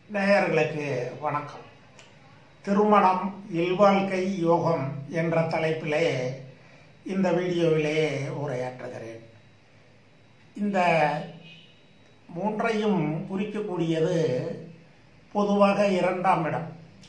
நேயர்களுக்கு வணக்கம் திருமணம் இல்வாழ்க்கை யோகம் என்ற தலைப்பிலே இந்த வீடியோவிலே உரையாற்றுகிறேன் இந்த மூன்றையும் குறிக்கக்கூடியது பொதுவாக இரண்டாம் இடம்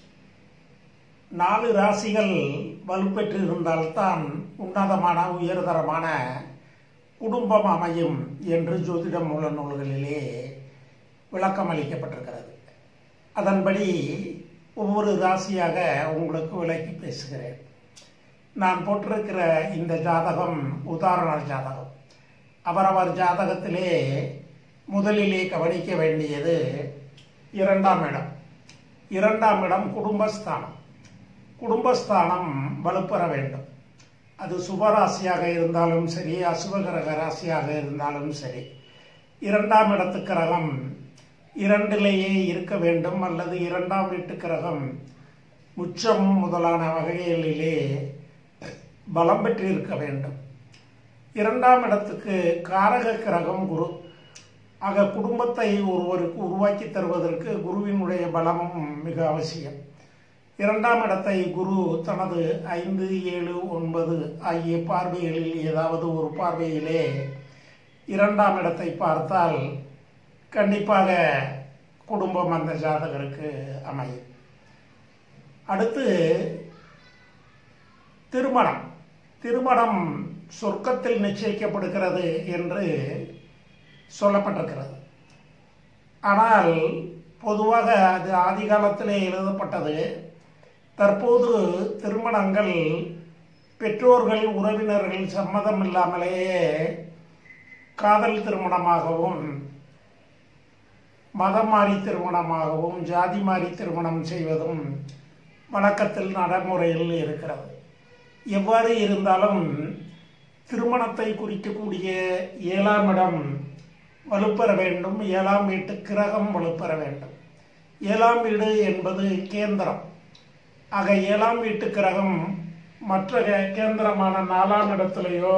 நாலு ராசிகள் வலுப்பெற்றிருந்தால்தான் உன்னதமான உயர்தரமான குடும்பம் அமையும் என்று ஜோதிட மூல நூல்களிலே விளக்கம் அளிக்கப்பட்டிருக்கிறது அதன்படி ஒவ்வொரு ராசியாக உங்களுக்கு விளக்கி பேசுகிறேன் நான் போட்டிருக்கிற இந்த ஜாதகம் உதாரண ஜாதகம் அவரவர் ஜாதகத்திலே முதலிலே கவனிக்க வேண்டியது இரண்டாம் இடம் இரண்டாம் இடம் குடும்பஸ்தானம் குடும்பஸ்தானம் வலுப்பெற வேண்டும் அது சுபராசியாக இருந்தாலும் சரி அசுபகிரக ராசியாக இருந்தாலும் சரி இரண்டாம் இடத்து கிரகம் இரண்டிலேயே இருக்க வேண்டும் அல்லது இரண்டாம் வீட்டு கிரகம் உச்சம் முதலான வகைகளிலே பலம் பெற்று இருக்க வேண்டும் இரண்டாம் இடத்துக்கு காரக கிரகம் குரு ஆக குடும்பத்தை ஒருவருக்கு உருவாக்கி தருவதற்கு குருவினுடைய பலமும் மிக அவசியம் இரண்டாம் இடத்தை குரு தனது ஐந்து ஏழு ஒன்பது ஆகிய பார்வைகளில் ஏதாவது ஒரு பார்வையிலே இரண்டாம் இடத்தை பார்த்தால் கண்டிப்பாக குடும்பம் அந்த ஜாதகருக்கு அமையும் அடுத்து திருமணம் திருமணம் சொர்க்கத்தில் நிச்சயிக்கப்படுகிறது என்று சொல்லப்பட்டிருக்கிறது ஆனால் பொதுவாக அது ஆதி காலத்திலே எழுதப்பட்டது தற்போது திருமணங்கள் பெற்றோர்கள் உறவினர்கள் சம்மதம் இல்லாமலேயே காதல் திருமணமாகவும் மதம் மாறி திருமணமாகவும் ஜாதி மாறி திருமணம் செய்வதும் வழக்கத்தில் நடைமுறையில் இருக்கிறது எவ்வாறு இருந்தாலும் திருமணத்தை குறிக்கக்கூடிய ஏழாம் இடம் வலுப்பெற வேண்டும் ஏழாம் வீட்டு கிரகம் வலுப்பெற வேண்டும் ஏழாம் வீடு என்பது கேந்திரம் ஆக ஏழாம் வீட்டு கிரகம் மற்ற கேந்திரமான நாலாம் இடத்திலேயோ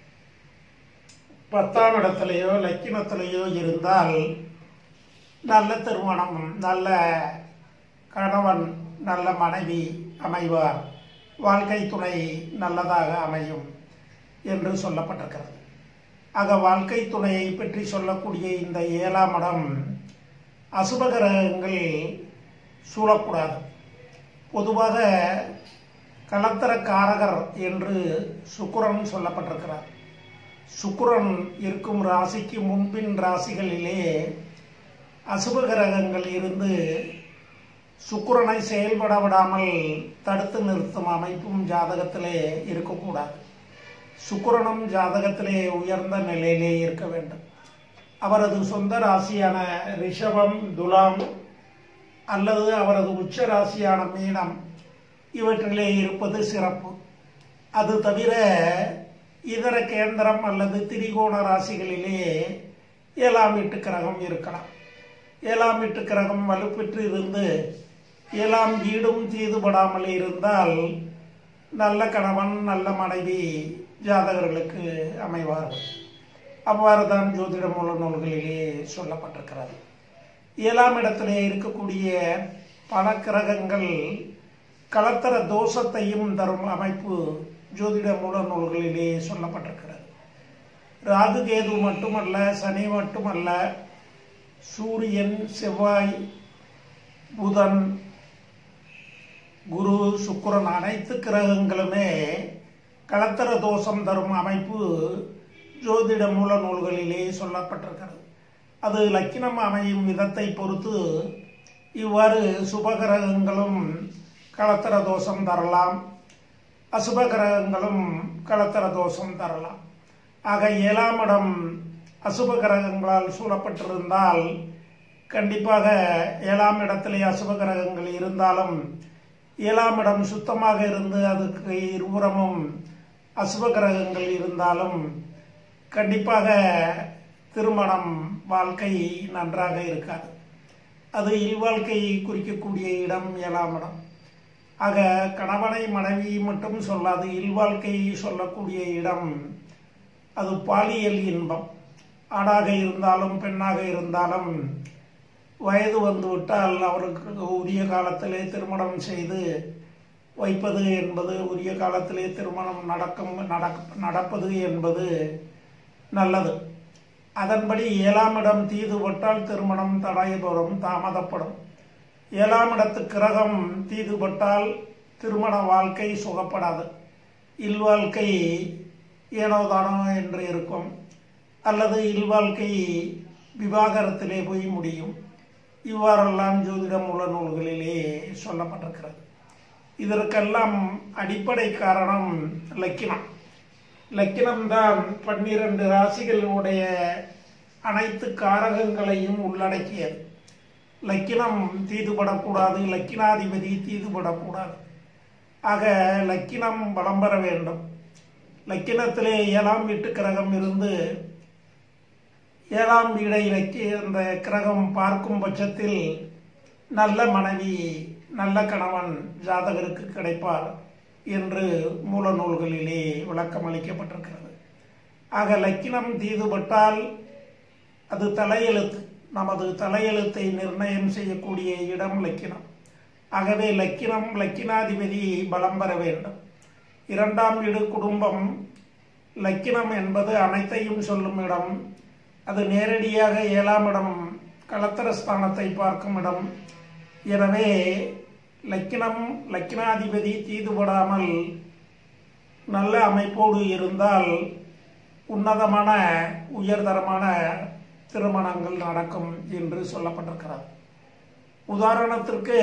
பத்தாம் இடத்திலேயோ லக்கினத்திலேயோ இருந்தால் நல்ல திருமணம் நல்ல கணவன் நல்ல மனைவி அமைவார் வாழ்க்கை துணை நல்லதாக அமையும் என்று சொல்லப்பட்டிருக்கிறது ஆக வாழ்க்கை துணையை பற்றி சொல்லக்கூடிய இந்த ஏழாம் இடம் அசுபகிரகங்கள் சூழக்கூடாது பொதுவாக கலத்தர காரகர் என்று சுக்குரன் சொல்லப்பட்டிருக்கிறார் சுக்குரன் இருக்கும் ராசிக்கு முன்பின் ராசிகளிலே அசுப கிரகங்கள் இருந்து சுக்குரனை செயல்பட விடாமல் தடுத்து நிறுத்தும் அமைப்பும் ஜாதகத்திலே இருக்கக்கூடாது சுக்குரனும் ஜாதகத்திலே உயர்ந்த நிலையிலே இருக்க வேண்டும் அவரது சொந்த ராசியான ரிஷபம் துலாம் அல்லது அவரது உச்ச ராசியான மீனம் இவற்றிலே இருப்பது சிறப்பு அது தவிர இதர கேந்திரம் அல்லது திரிகோண ராசிகளிலே ஏழாம் வீட்டு கிரகம் இருக்கலாம் ஏழாம் வீட்டு கிரகம் வலுப்பெற்று இருந்து ஏழாம் வீடும் தீதுபடாமல் இருந்தால் நல்ல கணவன் நல்ல மனைவி ஜாதகர்களுக்கு அமைவார்கள் அவ்வாறு தான் ஜோதிட மூல நூல்களிலே சொல்லப்பட்டிருக்கிறது ஏழாம் இடத்திலே இருக்கக்கூடிய பல கிரகங்கள் கலத்தர தோஷத்தையும் தரும் அமைப்பு ஜோதிட மூல நூல்களிலே சொல்லப்பட்டிருக்கிறது ராகு கேது மட்டுமல்ல சனி மட்டுமல்ல சூரியன் செவ்வாய் புதன் குரு சுக்கரன் அனைத்து கிரகங்களுமே கலத்தர தோஷம் தரும் அமைப்பு ஜோதிட மூல நூல்களிலே சொல்லப்பட்டிருக்கிறது அது லக்கினம் அமையும் விதத்தை பொறுத்து இவ்வாறு சுபகிரகங்களும் கலத்தர தோஷம் தரலாம் அசுப கிரகங்களும் கலத்தர தோஷம் தரலாம் ஆக ஏழாம் இடம் அசுப கிரகங்களால் சூழப்பட்டிருந்தால் கண்டிப்பாக ஏழாம் இடத்திலே அசுப கிரகங்கள் இருந்தாலும் ஏழாம் இடம் சுத்தமாக இருந்து அதுக்கு இருபுறமும் அசுப கிரகங்கள் இருந்தாலும் கண்டிப்பாக திருமணம் வாழ்க்கை நன்றாக இருக்காது அது இல்வாழ்க்கையை குறிக்கக்கூடிய இடம் ஏழாம் இடம் ஆக கணவனை மனைவி மட்டும் சொல்லாது இல்வாழ்க்கையை சொல்லக்கூடிய இடம் அது பாலியல் இன்பம் ஆணாக இருந்தாலும் பெண்ணாக இருந்தாலும் வயது வந்துவிட்டால் அவருக்கு உரிய காலத்திலே திருமணம் செய்து வைப்பது என்பது உரிய காலத்திலே திருமணம் நடக்கும் நடக் நடப்பது என்பது நல்லது அதன்படி ஏழாம் இடம் தீதுபட்டால் திருமணம் தடைபடும் தாமதப்படும் ஏழாம் இடத்து கிரகம் தீதுபட்டால் திருமண வாழ்க்கை சுகப்படாது இல்வாழ்க்கை ஏனோதானோ என்று இருக்கும் அல்லது இல்வாழ்க்கை விவாகரத்திலே போய் முடியும் இவ்வாறெல்லாம் ஜோதிடம் உள்ள நூல்களிலே சொல்லப்பட்டிருக்கிறது இதற்கெல்லாம் அடிப்படை காரணம் லக்கினம் லக்கினம்தான் பன்னிரண்டு ராசிகளுடைய அனைத்து காரகங்களையும் உள்ளடக்கியது லக்கினம் தீதுபடக்கூடாது லக்கினாதிபதி தீதுபடக்கூடாது ஆக லக்கினம் பலம் பெற வேண்டும் லக்கினத்திலே ஏழாம் வீட்டு கிரகம் இருந்து ஏழாம் வீடை லக்கி அந்த கிரகம் பார்க்கும் பட்சத்தில் நல்ல மனைவி நல்ல கணவன் ஜாதகருக்கு கிடைப்பார் என்று மூல நூல்களிலே விளக்கம் அளிக்கப்பட்டிருக்கிறது ஆக லக்கினம் தீதுபட்டால் அது தலையெழுத்து நமது தலையெழுத்தை நிர்ணயம் செய்யக்கூடிய இடம் லக்கினம் ஆகவே லக்கினம் லக்கினாதிபதி பலம் பெற வேண்டும் இரண்டாம் வீடு குடும்பம் லக்கினம் என்பது அனைத்தையும் சொல்லும் இடம் அது நேரடியாக ஏழாம் இடம் கலத்தரஸ்தானத்தை பார்க்கும் இடம் எனவே லக்கினம் லக்கினாதிபதி தீதுபடாமல் நல்ல அமைப்போடு இருந்தால் உன்னதமான உயர்தரமான திருமணங்கள் நடக்கும் என்று சொல்லப்பட்டிருக்கிறது உதாரணத்திற்கு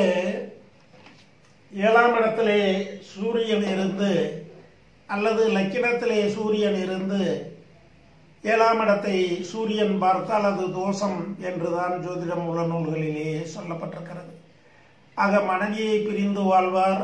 ஏழாம் இடத்திலே சூரியன் இருந்து அல்லது லக்கினத்திலே சூரியன் இருந்து ஏழாம் இடத்தை சூரியன் பார்த்தால் அது தோஷம் என்றுதான் ஜோதிடம் உள்ள நூல்களிலே சொல்லப்பட்டிருக்கிறது ஆக மனைவியை பிரிந்து வாழ்வார்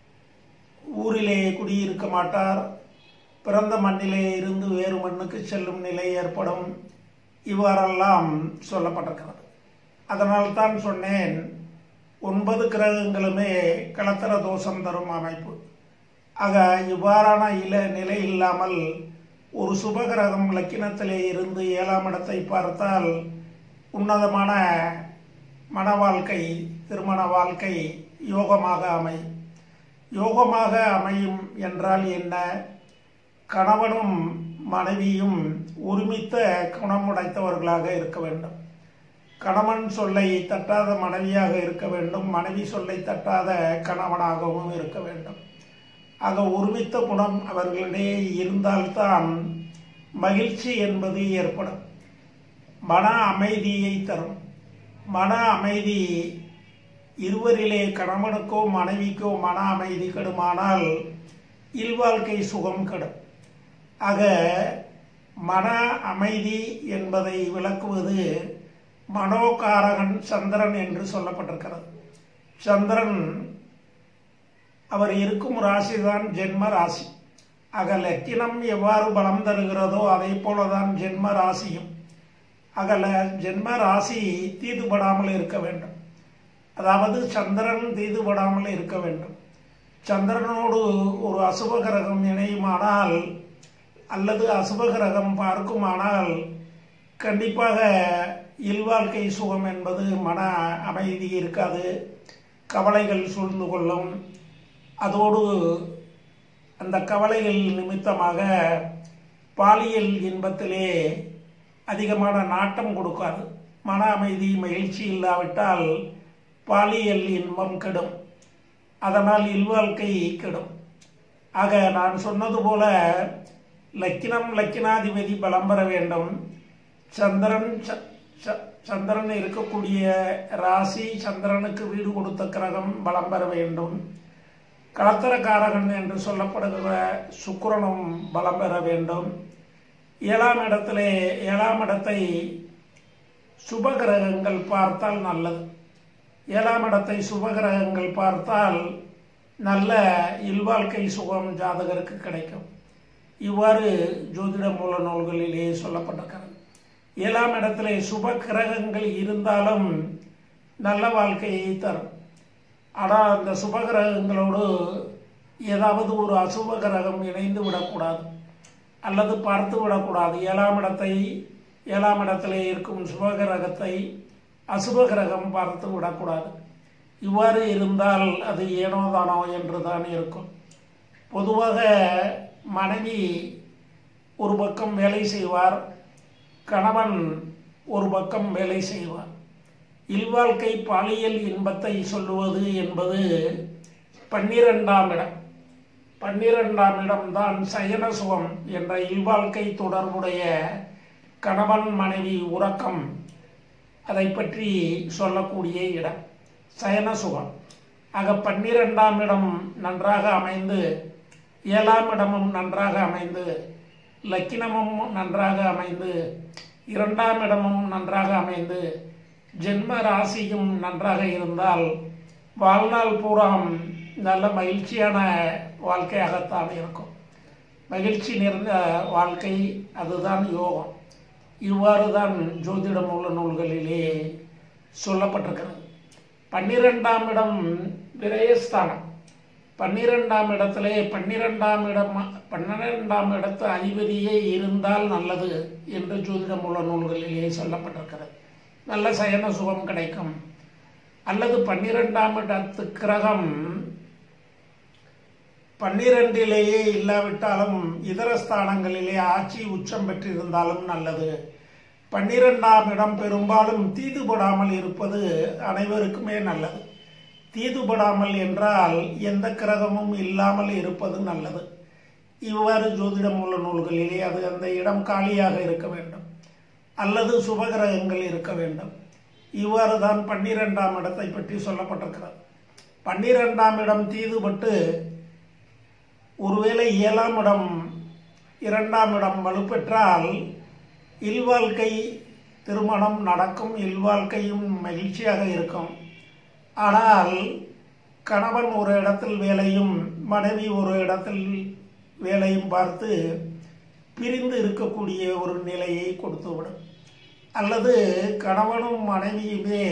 ஊரிலே குடியிருக்க மாட்டார் பிறந்த மண்ணிலே இருந்து வேறு மண்ணுக்கு செல்லும் நிலை ஏற்படும் இவ்வாறெல்லாம் சொல்லப்பட்டிருக்கிறது அதனால் தான் சொன்னேன் ஒன்பது கிரகங்களுமே கலத்தர தோஷம் தரும் அமைப்பு ஆக இவ்வாறான இல நிலை இல்லாமல் ஒரு சுபகிரகம் லக்கினத்திலே இருந்து ஏழாம் இடத்தை பார்த்தால் உன்னதமான மன வாழ்க்கை திருமண வாழ்க்கை யோகமாக அமையும் யோகமாக அமையும் என்றால் என்ன கணவனும் மனைவியும் ஒருமித்த குணமுடைத்தவர்களாக இருக்க வேண்டும் கணவன் சொல்லை தட்டாத மனைவியாக இருக்க வேண்டும் மனைவி சொல்லை தட்டாத கணவனாகவும் இருக்க வேண்டும் ஆக ஒருமித்த குணம் அவர்களிடையே இருந்தால்தான் மகிழ்ச்சி என்பது ஏற்படும் மன அமைதியை தரும் மன அமைதி இருவரிலே கணவனுக்கோ மனைவிக்கோ மன அமைதி கெடுமானால் இல்வாழ்க்கை சுகம் கெடும் ஆக மன அமைதி என்பதை விளக்குவது மனோகாரகன் சந்திரன் என்று சொல்லப்பட்டிருக்கிறது சந்திரன் அவர் இருக்கும் ராசி தான் ஜென்ம ராசி ஆக லக்கினம் எவ்வாறு பலம் தருகிறதோ அதே போலதான் ஜென்ம ராசியும் அகல ஜென்ம ராசி தீதுபடாமல் இருக்க வேண்டும் அதாவது சந்திரன் தீதுபடாமல் இருக்க வேண்டும் சந்திரனோடு ஒரு அசுப கிரகம் இணையுமானால் அல்லது அசுப கிரகம் பார்க்குமானால் கண்டிப்பாக இல்வாழ்க்கை சுகம் என்பது மன அமைதி இருக்காது கவலைகள் சூழ்ந்து கொள்ளும் அதோடு அந்த கவலைகள் நிமித்தமாக பாலியல் இன்பத்திலே அதிகமான நாட்டம் கொடுக்காது மன அமைதி மகிழ்ச்சி இல்லாவிட்டால் பாலியல் இன்பம் கெடும் அதனால் இல்வாழ்க்கை கெடும் ஆக நான் சொன்னது போல லக்கினம் லக்கினாதிபதி பலம் பெற வேண்டும் சந்திரன் சந்திரன் இருக்கக்கூடிய ராசி சந்திரனுக்கு வீடு கொடுத்த கிரகம் பலம் பெற வேண்டும் கலத்தரக்காரகன் என்று சொல்லப்படுகிற சுக்கிரனும் பலம் பெற வேண்டும் ஏழாம் இடத்திலே ஏழாம் இடத்தை சுப கிரகங்கள் பார்த்தால் நல்லது ஏழாம் இடத்தை சுப கிரகங்கள் பார்த்தால் நல்ல இல்வாழ்க்கை சுகம் ஜாதகருக்கு கிடைக்கும் இவ்வாறு ஜோதிட மூல நூல்களிலே சொல்லப்பட்டிருக்கிறது ஏழாம் இடத்திலே சுப கிரகங்கள் இருந்தாலும் நல்ல வாழ்க்கையை தரும் ஆனால் அந்த சுப கிரகங்களோடு ஏதாவது ஒரு அசுப கிரகம் இணைந்து விடக்கூடாது அல்லது பார்த்து விடக்கூடாது ஏழாம் இடத்தை ஏழாம் இடத்திலே இருக்கும் சுபகிரகத்தை அசுப கிரகம் பார்த்து விடக்கூடாது இவ்வாறு இருந்தால் அது ஏனோ தானோ என்று தான் இருக்கும் பொதுவாக மனைவி ஒரு பக்கம் வேலை செய்வார் கணவன் ஒரு பக்கம் வேலை செய்வார் இல்வாழ்க்கை பாலியல் இன்பத்தை சொல்லுவது என்பது பன்னிரெண்டாம் இடம் பன்னிரெண்டாம் இடம்தான் சயன சுகம் என்ற இல்வாழ்க்கை தொடர்புடைய கணவன் மனைவி உறக்கம் அதை பற்றி சொல்லக்கூடிய இடம் சயன சுகம் ஆக பன்னிரெண்டாம் இடம் நன்றாக அமைந்து ஏழாம் இடமும் நன்றாக அமைந்து லக்கினமும் நன்றாக அமைந்து இரண்டாம் இடமும் நன்றாக அமைந்து ஜென்ம ராசியும் நன்றாக இருந்தால் வாழ்நாள் பூராம் நல்ல மகிழ்ச்சியான வாழ்க்கையாகத்தான் இருக்கும் மகிழ்ச்சி நிறைந்த வாழ்க்கை அதுதான் யோகம் இவ்வாறு தான் ஜோதிடம் உள்ள நூல்களிலே சொல்லப்பட்டிருக்கிறது பன்னிரெண்டாம் இடம் விரயஸ்தானம் பன்னிரெண்டாம் இடத்திலே பன்னிரெண்டாம் இடம் பன்னிரெண்டாம் இடத்து அதிபதியே இருந்தால் நல்லது என்று ஜோதிடம் உள்ள நூல்களிலே சொல்லப்பட்டிருக்கிறது நல்ல சயன சுகம் கிடைக்கும் அல்லது பன்னிரெண்டாம் இடத்து கிரகம் பன்னிரெண்டிலேயே இல்லாவிட்டாலும் இதர ஸ்தானங்களிலே ஆட்சி உச்சம் பெற்றிருந்தாலும் நல்லது பன்னிரெண்டாம் இடம் பெரும்பாலும் தீதுபடாமல் இருப்பது அனைவருக்குமே நல்லது தீதுபடாமல் என்றால் எந்த கிரகமும் இல்லாமல் இருப்பது நல்லது இவ்வாறு ஜோதிடம் உள்ள நூல்களிலே அது அந்த இடம் காலியாக இருக்க வேண்டும் அல்லது சுபகிரகங்கள் இருக்க வேண்டும் இவ்வாறு தான் பன்னிரெண்டாம் இடத்தை பற்றி சொல்லப்பட்டிருக்கிறது பன்னிரெண்டாம் இடம் தீதுபட்டு ஒருவேளை ஏழாம் இடம் இரண்டாம் இடம் வலுப்பெற்றால் இல்வாழ்க்கை திருமணம் நடக்கும் இல்வாழ்க்கையும் மகிழ்ச்சியாக இருக்கும் ஆனால் கணவன் ஒரு இடத்தில் வேலையும் மனைவி ஒரு இடத்தில் வேலையும் பார்த்து பிரிந்து இருக்கக்கூடிய ஒரு நிலையை கொடுத்துவிடும் அல்லது கணவனும் மனைவியுமே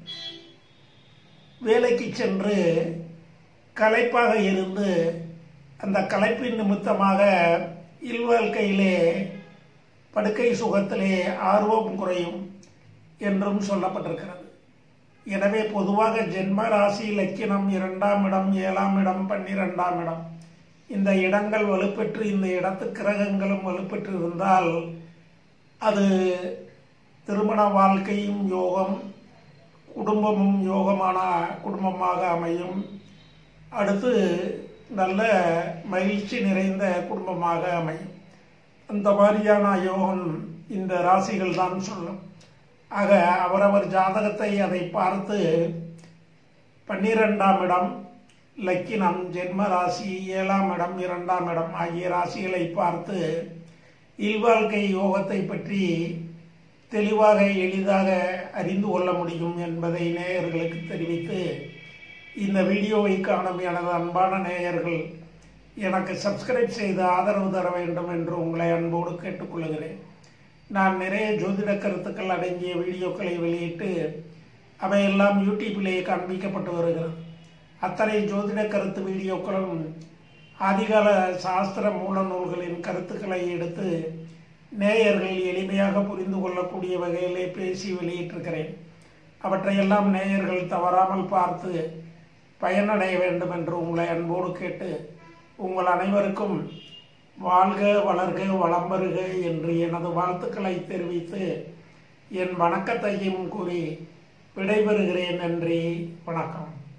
வேலைக்கு சென்று களைப்பாக இருந்து அந்த களைப்பின் நிமித்தமாக இல்வாழ்க்கையிலே படுக்கை சுகத்திலே ஆர்வம் குறையும் என்றும் சொல்லப்பட்டிருக்கிறது எனவே பொதுவாக ஜென்ம ராசி லக்கினம் இரண்டாம் இடம் ஏழாம் இடம் பன்னிரெண்டாம் இடம் இந்த இடங்கள் வலுப்பெற்று இந்த இடத்து கிரகங்களும் வலுப்பெற்று இருந்தால் அது திருமண வாழ்க்கையும் யோகம் குடும்பமும் யோகமான குடும்பமாக அமையும் அடுத்து நல்ல மகிழ்ச்சி நிறைந்த குடும்பமாக அமையும் அந்த மாதிரியான யோகம் இந்த ராசிகள் தான் சொல்லும் ஆக அவரவர் ஜாதகத்தை அதை பார்த்து பன்னிரெண்டாம் இடம் லக்கினம் ஜென்ம ராசி ஏழாம் இடம் இரண்டாம் இடம் ஆகிய ராசிகளை பார்த்து இல்வாழ்க்கை யோகத்தை பற்றி தெளிவாக எளிதாக அறிந்து கொள்ள முடியும் என்பதை நேயர்களுக்கு தெரிவித்து இந்த வீடியோவை காணும் எனது அன்பான நேயர்கள் எனக்கு சப்ஸ்கிரைப் செய்து ஆதரவு தர வேண்டும் என்று உங்களை அன்போடு கேட்டுக்கொள்கிறேன் நான் நிறைய ஜோதிட கருத்துக்கள் அடங்கிய வீடியோக்களை வெளியிட்டு அவையெல்லாம் யூடியூப்பிலே காண்பிக்கப்பட்டு வருகிறது அத்தனை ஜோதிட கருத்து வீடியோக்களும் ஆதிகால சாஸ்திர மூல நூல்களின் கருத்துக்களை எடுத்து நேயர்கள் எளிமையாக புரிந்து கொள்ளக்கூடிய வகையிலே பேசி வெளியிட்டிருக்கிறேன் அவற்றையெல்லாம் நேயர்கள் தவறாமல் பார்த்து பயனடைய வேண்டும் என்று உங்களை அன்போடு கேட்டு உங்கள் அனைவருக்கும் வாழ்க வளர்க வளம் வருக என்று எனது வாழ்த்துக்களை தெரிவித்து என் வணக்கத்தையும் கூறி விடைபெறுகிறேன் நன்றி வணக்கம்